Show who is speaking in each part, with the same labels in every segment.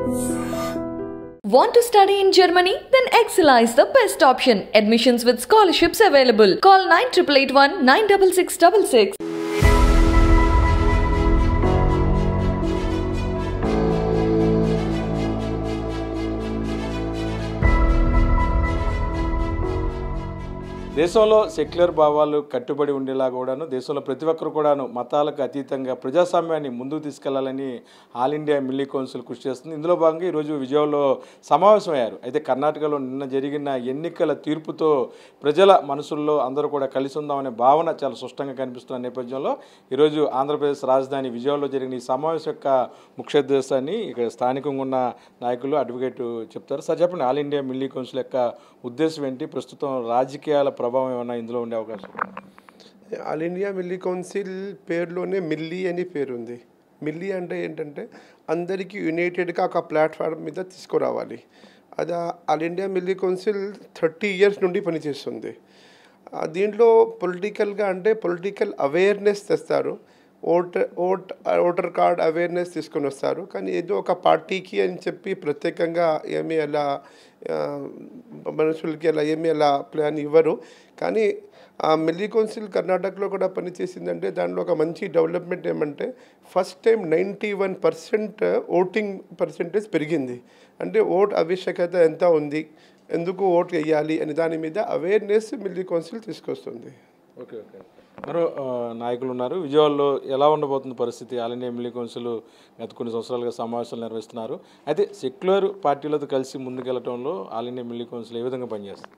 Speaker 1: Want to study in Germany? Then Excella is the best option. Admissions with scholarships available. Call 9881 96666.
Speaker 2: దేశంలో secular భావాలు కట్టుబడి ఉండేలా కూడాను దేశంలో ప్రతి ఒక్కరు కూడాను మతాలకు అతీతంగా ప్రజాస్వామ్యాన్ని ముందుకు తీసుకెళ్లాలని ఆల్ ఇండియా మిల్లీ కౌన్సిల్ కృషి చేస్తుంది ఇందులో భాగంగా ఈరోజు విజయవాడలో సమావేశమయ్యారు అయితే కర్ణాటకలో నిన్న జరిగిన ఎన్నికల తీర్పుతో ప్రజల మనసుల్లో అందరూ కూడా కలిసి ఉందామనే భావన చాలా స్పష్టంగా కనిపిస్తున్న నేపథ్యంలో ఈరోజు ఆంధ్రప్రదేశ్ రాజధాని విజయవాడలో జరిగిన ఈ సమావేశం యొక్క ముఖ్య ఉద్దేశాన్ని ఇక్కడ స్థానికంగా ఉన్న నాయకులు అడ్వకేట్ చెప్తారు సార్ చెప్పండి ఆల్ ఇండియా మిల్లీ కౌన్సిల్ యొక్క ఉద్దేశం ఏంటి ప్రస్తుతం రాజకీయాల ప్రభావం ఏమైనా ఇందులో ఉండే అవకాశం ఉందా?
Speaker 3: ఆల్ ఇండియా మిల్లీ కౌన్సిల్ పేరులోనే మిల్లీ అని పేరు ఉంది మిల్లీ అంటే ఏంటంటే అందరికీ యునైటెడ్గా ఒక ప్లాట్ఫామ్ మీద తీసుకురావాలి అది ఆ- all India Milli council thirty years నుండి పనిచేస్తుంది ఆ దీంట్లో పొలిటికల్గా అంటే పొలిటికల్ అవేర్నెస్ తెస్తారు voter vote voter card awareness తీసుకొని వస్తారు కానీ ఏదో ఒక పార్టీకి అని చెప్పి ప్రత్యేకంగా ఏమీ అలా ఆ, మనుషులకి అలా ఏమీ అలా ప్లాన్ ఇవ్వరు కానీ ఆ మిల్లీ కౌన్సిల్ కర్ణాటకలో కూడా పనిచేసిందంటే దాంట్లో ఒక మంచి డెవలప్మెంట్ ఏమంటే first time ninety one percent voting percentage పెరిగింది అంటే ఓట్ ఆవశ్యకత ఎంత ఉంది ఎందుకు ఓట్ వేయాలి అనే దాని మీద అవేర్నెస్ మిల్లీ కౌన్సిల్ తీసుకొస్తుంది
Speaker 2: ఓకే ఓకే మరో ఆ, నాయకులు ఉన్నారు విజయవాడలో ఎలా ఉండబోతుంది పరిస్థితి ఆల్ ఇండియా మిల్లీ కౌన్సిల్ గత కొన్ని సంవత్సరాలుగా సమావేశాలు నిర్వహిస్తున్నారు అయితే సెక్యులర్ పార్టీలతో కలిసి ముందుకెళ్లడంలో ఆల్ ఇండియా మిల్లీ కౌన్సిల్ ఏ విధంగా పనిచేస్తుంది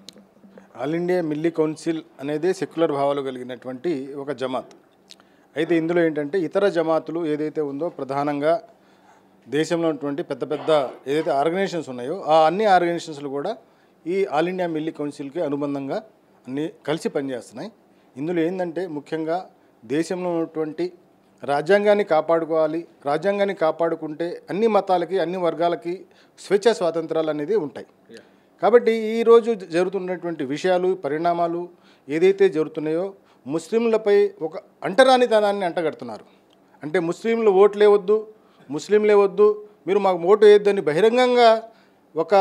Speaker 4: ఆల్ ఇండియా మిల్లీ కౌన్సిల్ అనేది సెక్యులర్ భావాలు కలిగినటువంటి ఒక జమాత్ అయితే ఇందులో ఏంటంటే ఇతర జమాతులు ఏదైతే ఉందో ప్రధానంగా దేశంలో ఉన్నటువంటి పెద్ద పెద్ద ఏదైతే ఆర్గనైజేషన్స్ ఉన్నాయో ఆ అన్ని ఆర్గనైజేషన్స్లు కూడా ఈ ఆల్ ఇండియా మిల్లీ కౌన్సిల్కి అనుబంధంగా అన్ని కలిసి పనిచేస్తున్నాయి ఇందులో ఏంటంటే ముఖ్యంగా దేశంలో ఉన్నటువంటి రాజ్యాంగాన్ని కాపాడుకోవాలి రాజ్యాంగాన్ని కాపాడుకుంటే అన్ని మతాలకి అన్ని వర్గాలకి స్వేచ్ఛ స్వాతంత్రాలు అనేది ఉంటాయి కాబట్టి ఈరోజు జరుగుతున్నటువంటి విషయాలు పరిణామాలు ఏదైతే జరుగుతున్నాయో ముస్లింలపై ఒక అంటరానితనాన్ని అంటగడుతున్నారు అంటే ముస్లింలు ఓట్లే వద్దు ముస్లింలే వద్దు మీరు మాకు ఓటు వేయొద్దని బహిరంగంగా ఒక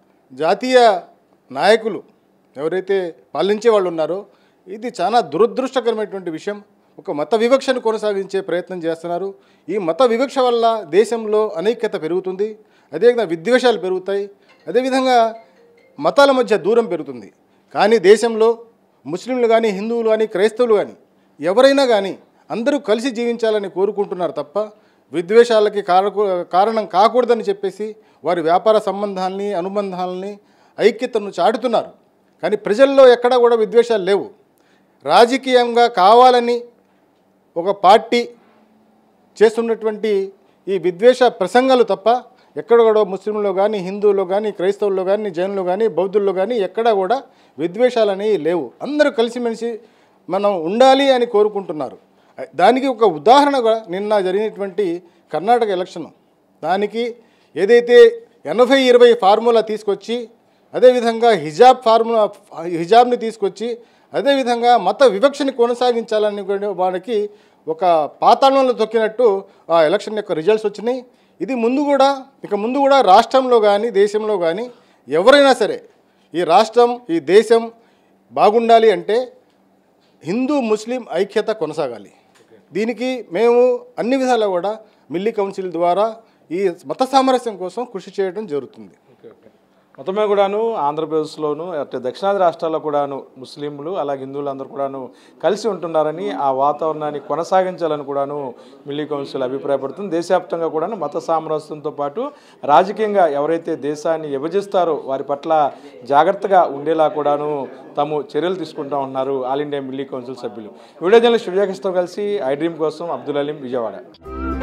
Speaker 4: జాతీయ నాయకులు ఎవరైతే పాలించే వాళ్ళు ఉన్నారో ఇది చాలా దురదృష్టకరమైనటువంటి విషయం ఒక మత వివక్షను కొనసాగించే ప్రయత్నం చేస్తున్నారు ఈ మత వివక్ష వల్ల దేశంలో అనైక్యత పెరుగుతుంది అదేవిధంగా విద్వేషాలు పెరుగుతాయి అదేవిధంగా మతాల మధ్య దూరం పెరుగుతుంది కానీ దేశంలో ముస్లింలు కానీ హిందువులు కానీ క్రైస్తవులు కానీ ఎవరైనా కానీ అందరూ కలిసి జీవించాలని కోరుకుంటున్నారు తప్ప విద్వేషాలకి కారకు కారణం కాకూడదని చెప్పేసి వారి వ్యాపార సంబంధాలని అనుబంధాలని ఐక్యతను చాటుతున్నారు కానీ ప్రజల్లో ఎక్కడా కూడా విద్వేషాలు లేవు రాజకీయంగా కావాలని ఒక పార్టీ చేస్తున్నటువంటి ఈ విద్వేష ప్రసంగాలు తప్ప ఎక్కడ కూడా ముస్లింలో కానీ హిందువుల్లో కానీ క్రైస్తవుల్లో కానీ జైనుల్లో కానీ బౌద్ధుల్లో కానీ ఎక్కడా కూడా విద్వేషాలు అనేవి లేవు అందరూ కలిసిమెలిసి మనం ఉండాలి అని కోరుకుంటున్నారు దానికి ఒక ఉదాహరణగా నిన్న జరిగినటువంటి కర్ణాటక ఎలక్షన్ దానికి ఏదైతే ఎనభై ఇరవై ఫార్ములా తీసుకొచ్చి అదేవిధంగా హిజాబ్ ఫార్ములా హిజాబ్ని తీసుకొచ్చి అదేవిధంగా మత వివక్షని కొనసాగించాలని కూడా వాడికి ఒక పాతాళంలో తొక్కినట్టు ఆ ఎలక్షన్ యొక్క రిజల్ట్స్ వచ్చినాయి ఇది ముందు కూడా ఇక ముందు కూడా రాష్ట్రంలో కానీ దేశంలో కానీ ఎవరైనా సరే ఈ రాష్ట్రం ఈ దేశం బాగుండాలి అంటే హిందూ ముస్లిం ఐక్యత కొనసాగాలి దీనికి మేము అన్ని విధాలా కూడా మిల్లీ కౌన్సిల్ ద్వారా ఈ మత సామరస్యం కోసం కృషి చేయడం జరుగుతుంది
Speaker 2: ఓకే ఓకే మొత్తమే కూడాను ఆంధ్రప్రదేశ్లోను అటు దక్షిణాది రాష్ట్రాల్లో కూడాను ముస్లింలు అలాగే హిందువులు అందరూ కూడాను కలిసి ఉంటున్నారని ఆ వాతావరణాన్ని కొనసాగించాలని కూడాను మిల్లీ కౌన్సిల్ అభిప్రాయపడుతుంది దేశవ్యాప్తంగా కూడాను మత సామరస్యంతో పాటు రాజకీయంగా ఎవరైతే దేశాన్ని విభజిస్తారో వారి పట్ల జాగ్రత్తగా ఉండేలా కూడాను తాము చర్యలు తీసుకుంటా ఉన్నారు ఆల్ ఇండియా మిల్లీ కౌన్సిల్ సభ్యులు వీడియో జర్నలిస్ట్ విజయకృష్ణతో కలిసి ఐ డ్రీమ్ కోసం అబ్దుల్ అలీం విజయవాడ